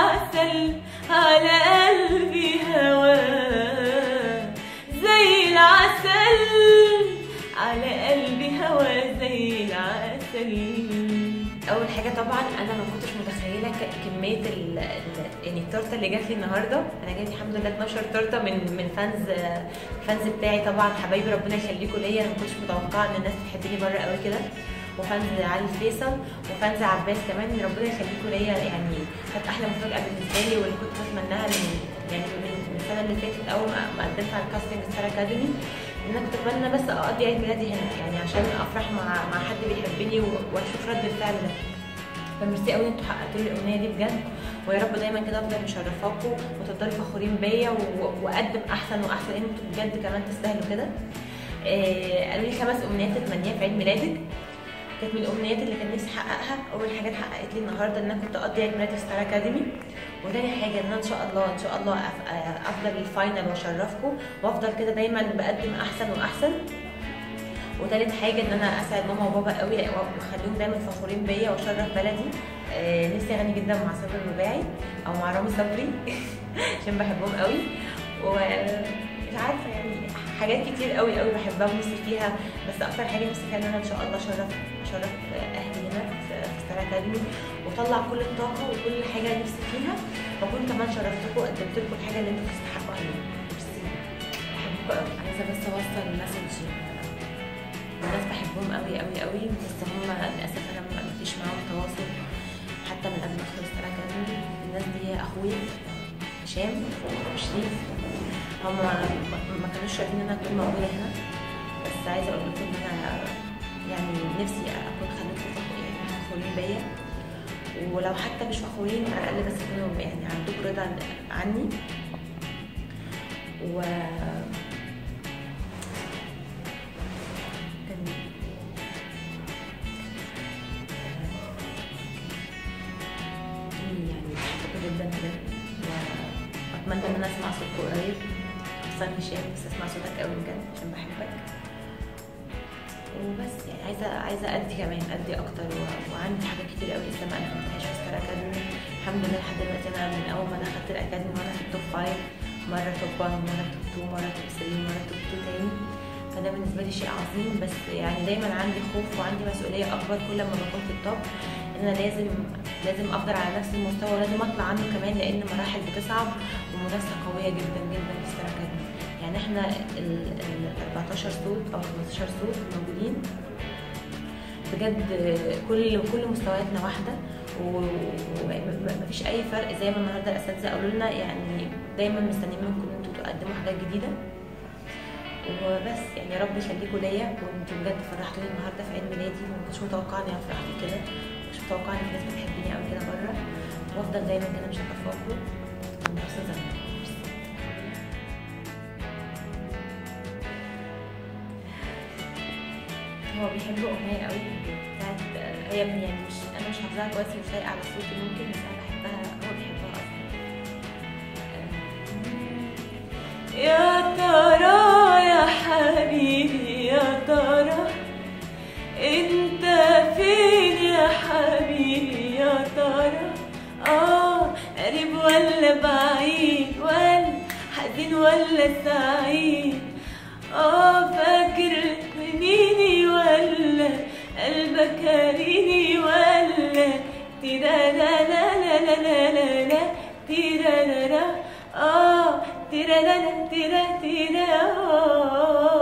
العسل على قلبي هواه زي العسل على قلبي هوا زي العسل اول حاجه طبعا انا ما كنتش متخيله ك- كميه ال ال- يعني التورته اللي جات لي النهارده انا جات لي الحمد لله 12 تورته من من فانز فانز بتاعي طبعا حبايبي ربنا يخليكم ليا انا ما كنتش متوقعه ان الناس تحبني بره قوي كده وفانز علي فيصل وفانز عباس كمان ربنا يخليكم ليا يعني كانت احلى مفاجاه بالنسبه لي واللي كنت بتمناها من يعني من من السنه اللي فاتت اول ما ما قدمت على الكاستنج ستار اكاديمي ان انا كنت اتمنى بس اقضي عيد ميلادي هنا يعني عشان افرح مع مع حد بيحبني و- واشوف رد الفعل ده فميرسي قوي انتوا حققتوا لي الامنيه دي بجد ويا رب دايما كده افضل مشرفاكم وتفضلوا فخورين بيا و- واقدم احسن واحسن لان انتوا بجد كمان تستاهلوا كده آه، قالوا لي خمس امنيات تتمنيها في عيد ميلادك كانت من الامنيات اللي كان نفسي احققها اول حاجه اتحققت لي النهارده ان انا كنت اقضي عيد ميلادي في ستار اكاديمي وتاني حاجه ان انا ان شاء الله ان شاء الله أف- آه، افضل الفاينل واشرفكم وافضل كده دايما بقدم احسن واحسن وتالت حاجه ان انا اسعد ماما وبابا قوي واخليهم دايما فخورين بيا واشرف بلدي آه، نفسي اغني جدا مع صبري الرباعي او مع رامي صبري عشان بحبهم قوي ومش عارفه يعني حاجات كتير قوي قوي بحبها ونفسي فيها بس اكتر حاجه نفسي فيها ان انا ان شاء الله اشرف اشرف اهلي هنا في في ستار اكاديمي واطلع كل الطاقه وكل حاجه نفسي فيها واكون كمان شرفتكم وقدمت لكم الحاجه اللي انتم تستحقوا عليها ميرسي بحبكم قوي عايزه بس اوصل مسج الناس بحبهم قوي قوي قوي بس هم للاسف انا ما فيش معاهم تواصل حتى من قبل ما ادخل ستار اكاديمي الناس دي اخويا هشام وشريف هم ما كانوش شايفين ان انا اكون موجوده هنا بس عايزه اقول لكم ان انا يعني نفسي اكون خليكم فخورين فخورين بيا ولو حتى مش فخورين على الاقل بس تكونوا يعني عندكم رضا عني و كان يعني بحبكم جدا بجد واتمنى ان انا اسمع صوتكم قريب خصوصا هشام بس اسمع صوتك قوي بجد عشان بحبك وبس يعني عايزه عايزه ادي كمان ادي اكتر و... وعندي حاجات كتير قوي لسه ما قدمتهاش في ستار اكاديمي الحمد لله لحد دلوقتي انا من اول ما دخلت الاكاديمي وانا في التوب فايف مره توب 1 مره توب 2 مره توب 3 مره توب 2 تاني فده بالنسبه لي شيء عظيم بس يعني دايما عندي خوف وعندي مسؤوليه اكبر كل ما بكون في التوب ان انا لازم لازم افضل على نفس المستوى ولازم اطلع عنه كمان لان مراحل بتصعب ومنافسه قويه جدا جدا في ستار اكاديمي يعني احنا ال ال 14 صوت او 15 صوت موجودين بجد كل كل مستوياتنا واحده ومفيش اي فرق زي ما النهارده الاساتذه قالوا لنا يعني دايما مستنيين منكم ان انتوا تقدموا حاجات جديده وبس يعني يا رب يخليكم ليا وانتوا بجد فرحتوني النهارده في عيد ميلادي وما كنتش متوقعه اني افرح في كده مش متوقعه ان في ناس بتحبني قوي كده بره وافضل دايما كده مشرفاكم ونفس الزمن هو بيحب اغنيه قوي بتاعت هي يعني مش انا مش حافظاها كويس مش لايقه على صوتي ممكن بس انا بحبها هو بيحبها اصلا يا ترى يا حبيبي يا ترى انت فين يا حبيبي يا ترى اه قريب ولا بعيد ولا حزين ولا سعيد اه فاكر منيني ولا قلبك كاريني ولا تيرا لا لا لا لا لا لا لا تيرا لا لا اه تيرا لا لا تيرا تيرا آه